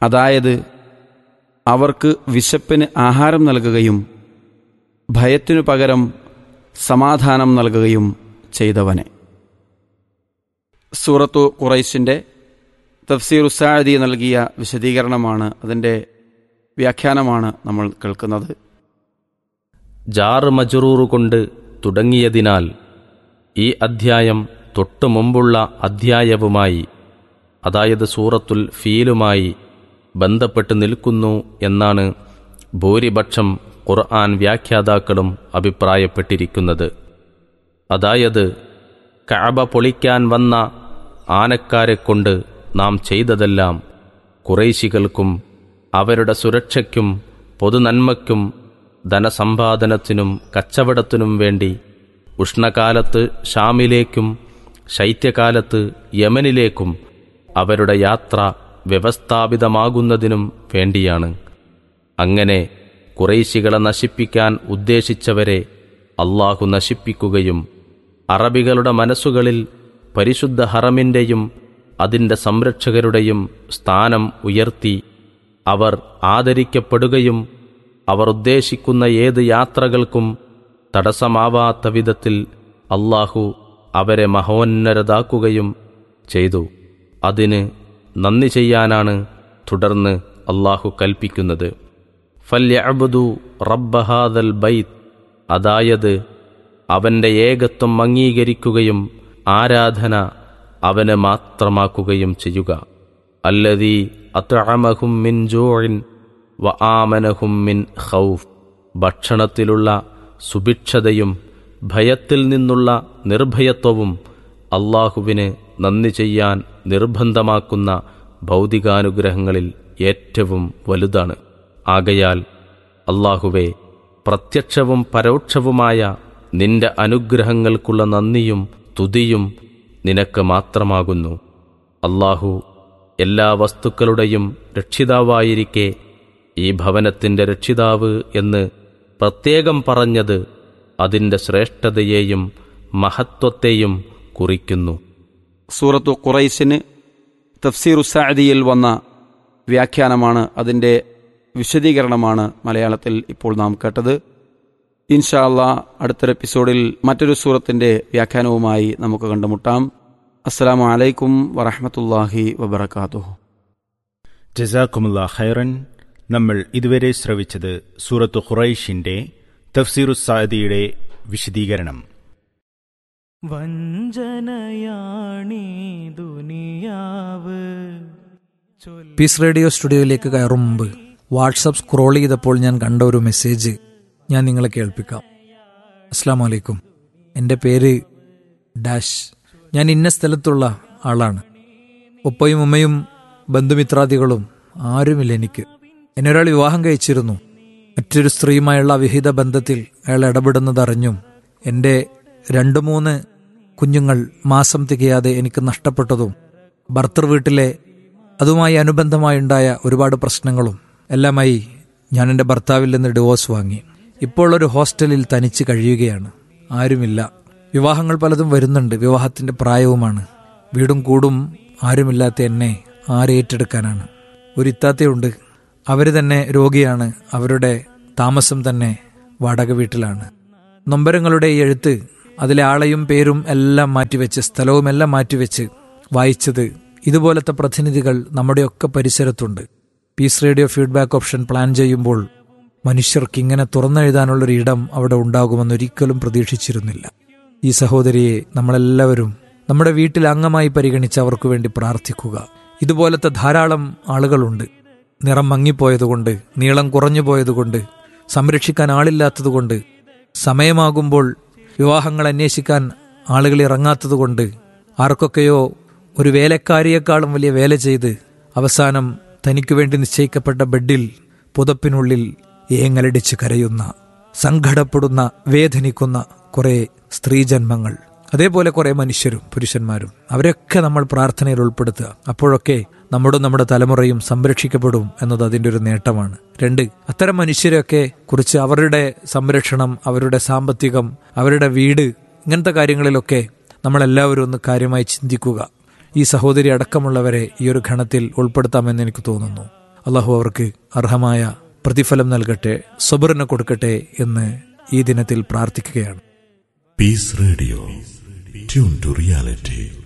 അതായത് അവർക്ക് വിശപ്പിന് ആഹാരം നൽകുകയും ഭയത്തിനു പകരം സമാധാനം നൽകുകയും ചെയ്തവനെ സൂറത്തു ഖുറൈശിൻ്റെ തഫ്സീർ ഉസാദി നൽകിയ വിശദീകരണമാണ് അതിൻ്റെ വ്യാഖ്യാനമാണ് നമ്മൾ കേൾക്കുന്നത് ജാറ് മജറൂറ് കൊണ്ട് തുടങ്ങിയതിനാൽ ഈ അധ്യായം തൊട്ടു മുമ്പുള്ള അധ്യായവുമായി അതായത് സൂറത്തുൽ ഫീലുമായി ബന്ധപ്പെട്ട് നിൽക്കുന്നു എന്നാണ് ഭൂരിപക്ഷം ഖുർആൻ വ്യാഖ്യാതാക്കളും അഭിപ്രായപ്പെട്ടിരിക്കുന്നത് അതായത് കഅബ പൊളിക്കാൻ വന്ന ആനക്കാരെക്കൊണ്ട് നാം ചെയ്തതെല്ലാം കുറേശികൾക്കും അവരുടെ സുരക്ഷയ്ക്കും പൊതുനന്മയ്ക്കും ധനസമ്പാദനത്തിനും കച്ചവടത്തിനും വേണ്ടി ഉഷ്ണകാലത്ത് ഷാമിലേക്കും ശൈത്യകാലത്ത് യമനിലേക്കും അവരുടെ യാത്ര വ്യവസ്ഥാപിതമാകുന്നതിനും വേണ്ടിയാണ് അങ്ങനെ കുറേശികളെ നശിപ്പിക്കാൻ ഉദ്ദേശിച്ചവരെ അള്ളാഹു നശിപ്പിക്കുകയും അറബികളുടെ മനസ്സുകളിൽ പരിശുദ്ധ ഹറമിൻ്റെയും അതിൻ്റെ സംരക്ഷകരുടെയും സ്ഥാനം ഉയർത്തി അവർ ആദരിക്കപ്പെടുകയും അവർ ഉദ്ദേശിക്കുന്ന ഏത് യാത്രകൾക്കും തടസ്സമാവാത്ത വിധത്തിൽ അള്ളാഹു അവരെ മഹോന്നരതാക്കുകയും ചെയ്തു അതിന് നന്ദി ചെയ്യാനാണ് തുടർന്ന് അള്ളാഹു കൽപ്പിക്കുന്നത് ഫല്യഅബുദു റബ്ബഹാദൽ ബൈത്ത് അതായത് അവൻ്റെ ഏകത്വം അംഗീകരിക്കുകയും ആരാധന അവന് മാത്രമാക്കുകയും ചെയ്യുക അല്ലതീ അത്അമഹും മിൻ ജോയിൻ വ ആമനഹും മിൻ ഖൗഫ് ഭക്ഷണത്തിലുള്ള സുഭിക്ഷതയും ഭയത്തിൽ നിന്നുള്ള നിർഭയത്വവും അള്ളാഹുവിന് നന്ദി ചെയ്യാൻ നിർബന്ധമാക്കുന്ന ഭൗതികാനുഗ്രഹങ്ങളിൽ ഏറ്റവും വലുതാണ് ആകയാൽ അള്ളാഹുവെ പ്രത്യക്ഷവും പരോക്ഷവുമായ നിന്റെ അനുഗ്രഹങ്ങൾക്കുള്ള നന്ദിയും തുതിയും നിനക്ക് മാത്രമാകുന്നു അള്ളാഹു എല്ലാ വസ്തുക്കളുടെയും രക്ഷിതാവായിരിക്കെ ഈ ഭവനത്തിൻ്റെ രക്ഷിതാവ് എന്ന് പ്രത്യേകം പറഞ്ഞത് അതിൻ്റെ ശ്രേഷ്ഠതയെയും മഹത്വത്തെയും കുറിക്കുന്നു സൂറത്തു ഖുറൈശിന് തഫ്സീർ ഉസാദിയിൽ വന്ന വ്യാഖ്യാനമാണ് അതിൻ്റെ വിശദീകരണമാണ് മലയാളത്തിൽ ഇപ്പോൾ നാം കേട്ടത് ഇൻഷാ അള്ളാ അടുത്തൊരു എപ്പിസോഡിൽ മറ്റൊരു സൂറത്തിൻ്റെ വ്യാഖ്യാനവുമായി നമുക്ക് കണ്ടുമുട്ടാം അസ്സലാമു അലൈക്കും വറഹമത്തല്ലാഹി വബർക്കാത്തു ജസാക്കുമുള്ള ഖൈറൻ നമ്മൾ ഇതുവരെ ശ്രവിച്ചത് സൂറത്ത് ഖുറൈഷിന്റെ തഫ്സീറുസാദിയുടെ വിശദീകരണം വഞ്ചനയാണീ ദുനിയാവ് പീസ് റേഡിയോ സ്റ്റുഡിയോയിലേക്ക് കയറും മുമ്പ് വാട്സപ്പ് സ്ക്രോൾ ചെയ്തപ്പോൾ ഞാൻ കണ്ട ഒരു മെസ്സേജ് ഞാൻ നിങ്ങളെ കേൾപ്പിക്കാം അസ്സാം വലൈക്കും എൻ്റെ പേര് ഡാഷ് ഞാൻ ഇന്ന സ്ഥലത്തുള്ള ആളാണ് ഉപ്പയും ഉമ്മയും ബന്ധുമിത്രാദികളും ആരുമില്ല എനിക്ക് എന്നെ ഒരാൾ വിവാഹം കഴിച്ചിരുന്നു മറ്റൊരു സ്ത്രീയുമായുള്ള അവിഹിത ബന്ധത്തിൽ അയാൾ ഇടപെടുന്നതറിഞ്ഞും എൻ്റെ രണ്ട് മൂന്ന് കുഞ്ഞുങ്ങൾ മാസം തികയാതെ എനിക്ക് നഷ്ടപ്പെട്ടതും ഭർത്തൃ വീട്ടിലെ അതുമായി അനുബന്ധമായുണ്ടായ ഒരുപാട് പ്രശ്നങ്ങളും എല്ലാമായി ഞാൻ എൻ്റെ ഭർത്താവിൽ നിന്ന് ഡിവോഴ്സ് വാങ്ങി ഇപ്പോൾ ഒരു ഹോസ്റ്റലിൽ തനിച്ച് കഴിയുകയാണ് ആരുമില്ല വിവാഹങ്ങൾ പലതും വരുന്നുണ്ട് വിവാഹത്തിന്റെ പ്രായവുമാണ് വീടും കൂടും ആരുമില്ലാത്ത എന്നെ ആരേറ്റെടുക്കാനാണ് ഒരു ഇത്താത്തയുണ്ട് അവർ തന്നെ രോഗിയാണ് അവരുടെ താമസം തന്നെ വാടക വീട്ടിലാണ് നൊമ്പരങ്ങളുടെ ഈ എഴുത്ത് അതിലെ ആളെയും പേരും എല്ലാം മാറ്റിവെച്ച് സ്ഥലവും എല്ലാം മാറ്റിവെച്ച് വായിച്ചത് ഇതുപോലത്തെ പ്രതിനിധികൾ നമ്മുടെയൊക്കെ പരിസരത്തുണ്ട് peace radio feedback option plan ചെയ്യുമ്പോൾ മനുഷ്യർക്ക് ഇങ്ങനെ തുറന്നെഴുതാനുള്ളൊരു ഇടം അവിടെ ഉണ്ടാകുമെന്നൊരിക്കലും പ്രതീക്ഷിച്ചിരുന്നില്ല ഈ സഹോദരിയെ നമ്മളെല്ലാവരും നമ്മുടെ വീട്ടിൽ അംഗമായി പരിഗണിച്ച് അവർക്ക് വേണ്ടി പ്രാർത്ഥിക്കുക ഇതുപോലത്തെ ധാരാളം ആളുകളുണ്ട് നിറം മങ്ങിപ്പോയതുകൊണ്ട് നീളം കുറഞ്ഞു പോയതുകൊണ്ട് സംരക്ഷിക്കാൻ ആളില്ലാത്തതുകൊണ്ട് സമയമാകുമ്പോൾ വിവാഹങ്ങൾ അന്വേഷിക്കാൻ ആളുകൾ ഇറങ്ങാത്തതുകൊണ്ട് ആർക്കൊക്കെയോ ഒരു വേലക്കാരിയേക്കാളും വലിയ വേല ചെയ്ത് അവസാനം തനിക്കു വേണ്ടി നിശ്ചയിക്കപ്പെട്ട ബെഡിൽ പുതപ്പിനുള്ളിൽ ഏങ്ങലടിച്ച് കരയുന്ന സങ്കടപ്പെടുന്ന വേദനിക്കുന്ന കുറെ സ്ത്രീജന്മങ്ങൾ അതേപോലെ കുറെ മനുഷ്യരും പുരുഷന്മാരും അവരൊക്കെ നമ്മൾ പ്രാർത്ഥനയിൽ ഉൾപ്പെടുത്തുക അപ്പോഴൊക്കെ നമ്മുടെ നമ്മുടെ തലമുറയും സംരക്ഷിക്കപ്പെടും എന്നത് അതിൻ്റെ ഒരു നേട്ടമാണ് രണ്ട് അത്തരം മനുഷ്യരെയൊക്കെ കുറിച്ച് അവരുടെ സംരക്ഷണം അവരുടെ സാമ്പത്തികം അവരുടെ വീട് ഇങ്ങനത്തെ കാര്യങ്ങളിലൊക്കെ നമ്മളെല്ലാവരും ഒന്ന് കാര്യമായി ചിന്തിക്കുക ഈ സഹോദരി അടക്കമുള്ളവരെ ഈ ഒരു ഘണത്തിൽ ഉൾപ്പെടുത്താമെന്ന് എനിക്ക് തോന്നുന്നു അള്ളാഹു അവർക്ക് അർഹമായ പ്രതിഫലം നൽകട്ടെ സബറിന് കൊടുക്കട്ടെ എന്ന് ഈ ദിനത്തിൽ പ്രാർത്ഥിക്കുകയാണ് Peace Radio. Tune to reality.